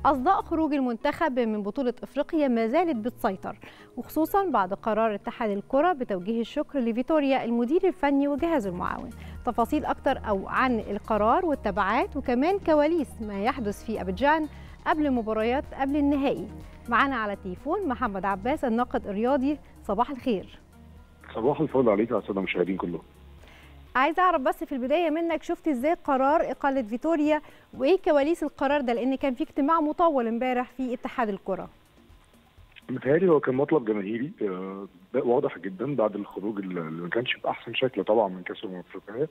أصداء خروج المنتخب من بطولة إفريقيا ما زالت بتسيطر وخصوصا بعد قرار اتحاد الكرة بتوجيه الشكر لفيتوريا المدير الفني وجهازه المعاون تفاصيل أكتر أو عن القرار والتبعات وكمان كواليس ما يحدث في أبيجان قبل مباريات قبل النهائي معنا على التليفون محمد عباس الناقد الرياضي صباح الخير صباح الفل عليك يا الساده المشاهدين كلهم عايزه اعرف بس في البدايه منك شفت ازاي قرار اقاله فيتوريا وايه كواليس القرار ده لان كان في اجتماع مطول امبارح في اتحاد الكره متهيألي هو كان مطلب جماهيري آه، واضح جدا بعد الخروج اللي ما كانش بأحسن شكل طبعا من كأس الأمم الأفريقية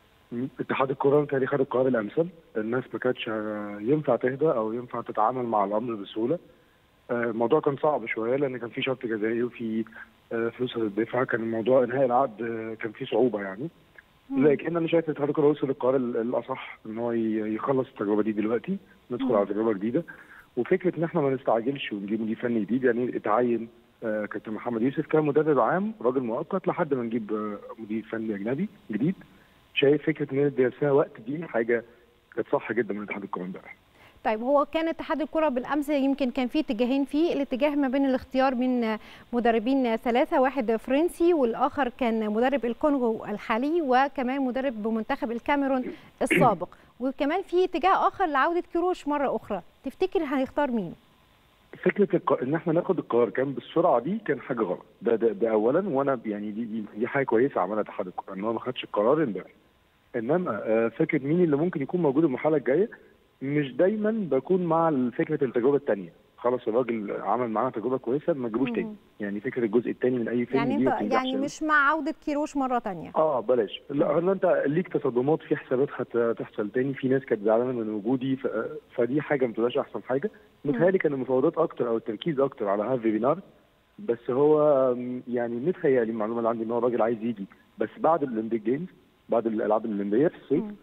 اتحاد الكرة متهيألي خد القرار الأمثل الناس ما كانتش آه، ينفع تهدى أو ينفع تتعامل مع الأمر بسهولة آه، الموضوع كان صعب شوية لأن كان في شرط جزائي وفي آه، فلوس هتدفع كان الموضوع إنهاء العقد آه، كان فيه صعوبة يعني لكن انا شايف اتحاد الكره وصل للقرار ال- الاصح ان هو ي- يخلص التجربه دي دلوقتي ندخل على تجربه جديده وفكره ان احنا ما نستعجلش ونجيب مدير فني جديد يعني اتعين آه، كابتن محمد يوسف كان مدرب عام راجل مؤقت لحد ما نجيب آه، مدير فني اجنبي جديد شايف فكره ان ندي نفسها وقت دي حاجه كانت صح جدا من اتحاد الكره امبارح طيب هو كان اتحاد الكره بالامس يمكن كان في اتجاهين فيه الاتجاه ما بين الاختيار من مدربين ثلاثه واحد فرنسي والاخر كان مدرب الكونغو الحالي وكمان مدرب بمنتخب الكاميرون السابق وكمان في اتجاه اخر لعوده كيروش مره اخرى تفتكر هيختار مين فكره الق... ان احنا ناخد القرار كان بالسرعه دي كان حاجه غلط ده ده, ده اولا وانا يعني دي, دي دي حاجه كويسه عملها اتحاد الكره ان هو ما خدش القرار امبارح انما آه، فكره مين اللي ممكن يكون موجود المرحله الجايه مش دايما بكون مع فكره التجربه الثانيه خلاص الراجل عمل معانا تجربه كويسه ما تجيبوش تاني يعني فكره الجزء الثاني من اي فيلم يعني دي ما انت بتنجحش يعني أوي. مش مع عوده كيروش مره تانية اه بلاش لا هو انت ليك تصدمات في حسابات هتحصل تاني في ناس كانت زعلانه من وجودي ف... فدي حاجه ما بتبقاش احسن حاجه متهيألي كان المفاوضات اكتر او التركيز اكتر على هارفي بينار بس هو م، يعني متهيألي المعلومه اللي عندي ان هو راجل عايز يجي بس بعد الاولمبيك جيمز بعد الالعاب الاولمبيه في الصيف مم.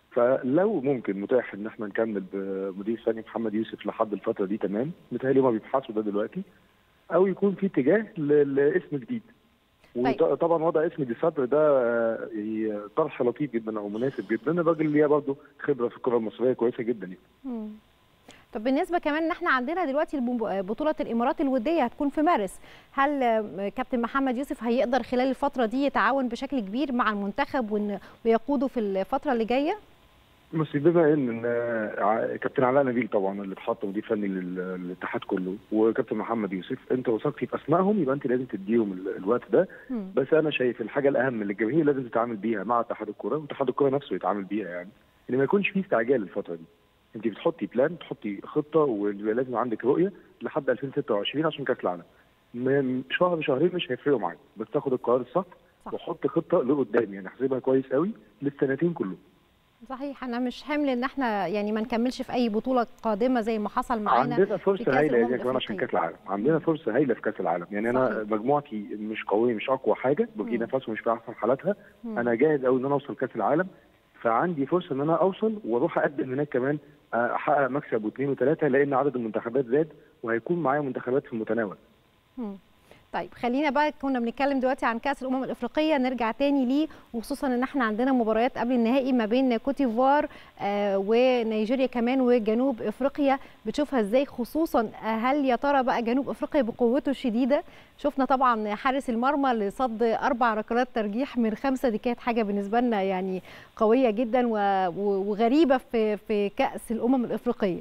فلو ممكن متاح ان احنا نكمل بمدير فني محمد يوسف لحد الفتره دي تمام متهيألي هما بيبحثوا ده دلوقتي او يكون في اتجاه ل- لاسم جديد طيب. وطبعا وضع اسم دي صدر ده آه، ي- طرح لطيف جدا او مناسب جدا الراجل ليه برضه خبره في الكره المصريه كويسه جدا يعني. مم. طب بالنسبه كمان ان احنا عندنا دلوقتي البو- بطوله الامارات الوديه هتكون في مارس هل آه، كابتن محمد يوسف هيقدر خلال الفتره دي يتعاون بشكل كبير مع المنتخب وإن- ويقوده في الفتره اللي جايه بس بما ان إن، آه، ع- كابتن علاء نبيل طبعا اللي اتحط مدير فني لل- للاتحاد كله وكابتن محمد يوسف انت وثقتي في اسمائهم يبقى انت لازم تديهم ال- الوقت ده مم. بس انا شايف الحاجه الاهم اللي الجماهير لازم تتعامل بيها مع اتحاد الكره واتحاد الكره نفسه يتعامل بيها يعني ان ما يكونش فيه استعجال الفتره دي انت بتحطي بلان تحطي خطه ولازم عندك رؤيه لحد 2026 عشان كاس العالم من شهر شهرين مش هيفرقوا معاك بس تاخد القرار الصح صح. وحط خطه لقدام يعني احسبها كويس قوي للسنتين كلهم صحيح انا مش حمل ان احنا يعني ما نكملش في اي بطوله قادمه زي ما حصل معانا عندنا في فرصه كأس هايله الأمم يا كمان عشان الأفريقية. كاس العالم عندنا فرصه هايله في كاس العالم يعني انا صحيح. مجموعتي مش قويه مش اقوى حاجه بوركينا مم. فاسو مش في احسن حالاتها مم. انا جاهز قوي ان انا اوصل كاس العالم فعندي فرصه ان انا اوصل واروح اقدم هناك كمان آه، احقق مكسب واثنين وثلاثه لان عدد المنتخبات زاد وهيكون معايا منتخبات في المتناول مم. طيب خلينا بقى كنا بنتكلم دلوقتي عن كاس الامم الافريقيه نرجع تاني ليه وخصوصا ان احنا عندنا مباريات قبل النهائي ما بين كوتيفوار آه ونيجيريا كمان وجنوب افريقيا بتشوفها ازاي خصوصا آه، هل يا ترى بقى جنوب افريقيا بقوته الشديده شفنا طبعا حارس المرمى اللي صد اربع ركلات ترجيح من خمسه دي كانت حاجه بالنسبه لنا يعني قويه جدا و- و- وغريبه في في كاس الامم الافريقيه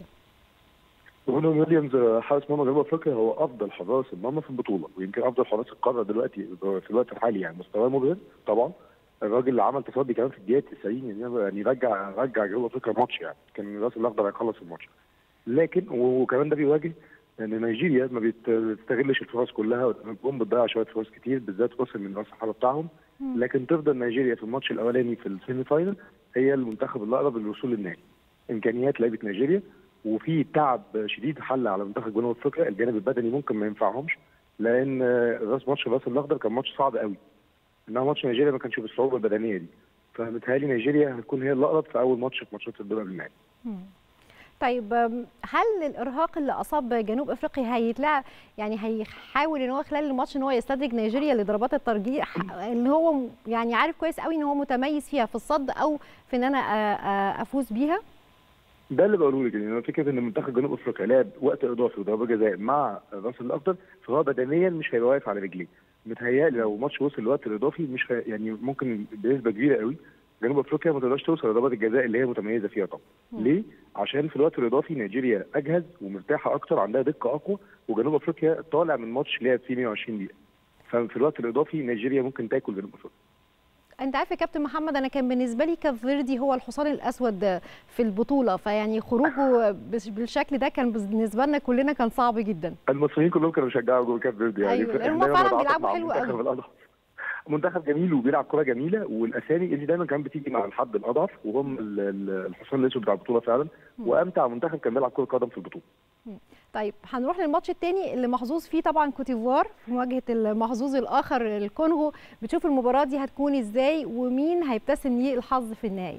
روبن ويليامز آه، حارس مرمى جنوب افريقيا هو افضل حراس المرمى في البطوله ويمكن افضل حراس القاره دلوقتي في الوقت الحالي يعني مستواه مبهر طبعا الراجل اللي عمل تصدي كمان في الدقيقه 90 يعني يعني رجع رجع جنوب افريقيا الماتش يعني كان الراس الاخضر هيخلص الماتش لكن وكمان ده بيواجه ان نيجيريا ما بت- بتستغلش الفرص كلها والجون بتضيع شويه فرص كتير بالذات وصل من راس الحربه بتاعهم مم. لكن تفضل نيجيريا في الماتش الاولاني في السيمي فاينل هي المنتخب الاقرب للوصول للنهائي امكانيات لعيبه نيجيريا وفي تعب شديد حل على منتخب جنوب افريقيا الجانب البدني ممكن ما ينفعهمش لان آه، راس ماتش الراس الاخضر كان ماتش صعب قوي انما ماتش نيجيريا ما كانش بالصعوبه البدنيه دي فمتهيألي نيجيريا هتكون هي الاقرب في اول ماتش في ماتشات الدوري قبل النهائي مم. طيب أم، هل الارهاق اللي اصاب جنوب افريقيا هيتلعب يعني هيحاول ان هو خلال الماتش ان هو يستدرج نيجيريا لضربات الترجيح اللي هو م- يعني عارف كويس قوي ان هو متميز فيها في الصد او في ان انا أ- أ- افوز بيها ده اللي بقوله لك يعني فكره ان منتخب جنوب افريقيا لعب وقت اضافي وضربات جزاء مع راس الاخضر فهو بدنيا مش هيبقى واقف على رجليه متهيألي لو ماتش وصل الوقت الاضافي مش هي يعني ممكن بنسبه كبيره قوي جنوب افريقيا ما تقدرش توصل لضربات الجزاء اللي هي متميزه فيها طبعا ليه؟ عشان في الوقت الاضافي نيجيريا اجهز ومرتاحه اكتر عندها دقه اقوى وجنوب افريقيا طالع من ماتش لعب فيه 120 دقيقه ففي الوقت الاضافي نيجيريا ممكن تاكل جنوب افريقيا انت عارف يا كابتن محمد انا كان بالنسبه لي كاب فيردي هو الحصان الاسود في البطوله فيعني خروجه بالشكل ده كان بالنسبه لنا كلنا كان صعب جدا المصريين كلهم كانوا بيشجعوا جوه كاب فيردي يعني ايوه هم فعلا بيلعبوا حلو قوي منتخب جميل وبيلعب كره جميله والاسامي اللي دايما كانت بتيجي مع الحد الاضعف وهم الحصان الاسود بتاع البطوله فعلا وامتع منتخب كان بيلعب كره قدم في البطوله طيب هنروح للماتش الثاني اللي محظوظ فيه طبعا كوتيفوار في مواجهه المحظوظ الاخر الكونغو بتشوف المباراه دي هتكون ازاي ومين هيبتسم ليه الحظ في النهايه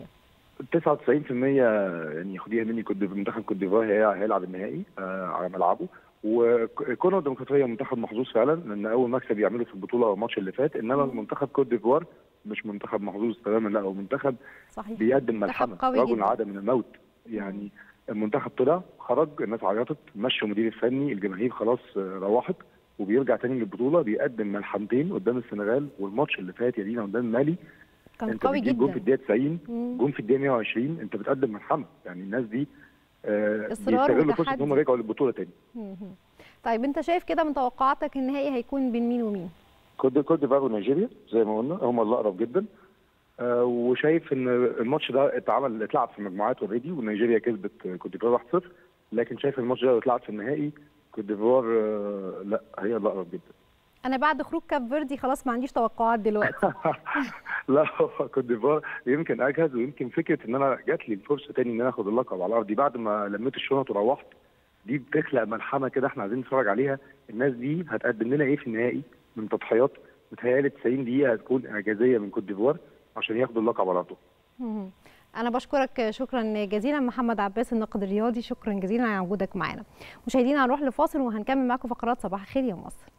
99% يعني خديها مني كنت منتخب كوت ديفوار هيلعب النهائي آه على ملعبه وكونغو الديمقراطيه منتخب محظوظ فعلا لان اول مكسب يعمله في البطوله الماتش اللي فات انما منتخب كوت ديفوار مش منتخب محظوظ تماما لا هو منتخب صحيح. بيقدم ملحمه رجل عاد من الموت يعني المنتخب طلع خرج الناس عيطت مشى المدير الفني الجماهير خلاص روحت وبيرجع تاني للبطوله بيقدم ملحمتين قدام السنغال والماتش اللي فات يا دينا قدام مالي كان انت قوي جون جدا في الدقيقه 90 جون في الدقيقه 120 انت بتقدم ملحمه يعني الناس دي آه إصرار بيستغلوا فرصه وتحدي. ان هم رجعوا للبطوله تاني مهم. طيب انت شايف كده من توقعاتك النهائي هيكون بين مين ومين كوت كوت ديفوار ونيجيريا زي ما قلنا هم اللي اقرب جدا آه وشايف ان الماتش ده اتعمل اتلعب في المجموعات اوريدي ونيجيريا كسبت كوت ديفوار 1-0 لكن شايف الماتش ده لو اتلعب في النهائي كوت ديفوار آه لا هي اللي اقرب جدا انا بعد خروج كاب فيردي خلاص ما عنديش توقعات دلوقتي لا هو كوت ديفوار يمكن اجهز ويمكن فكره ان انا جات لي الفرصه تاني ان انا اخد اللقب على ارضي بعد ما لميت الشنط وروحت دي بتخلق ملحمه كده احنا عايزين نتفرج عليها الناس دي هتقدم لنا ايه في النهائي من تضحيات متهيألي 90 دقيقه هتكون اعجازيه من كوت ديفوار عشان ياخدوا اللقب على ارضهم مهم. انا بشكرك شكرا جزيلا محمد عباس الناقد الرياضي شكرا جزيلا على وجودك معنا مشاهدينا هنروح لفاصل وهنكمل معاكم فقرات صباح الخير يا مصر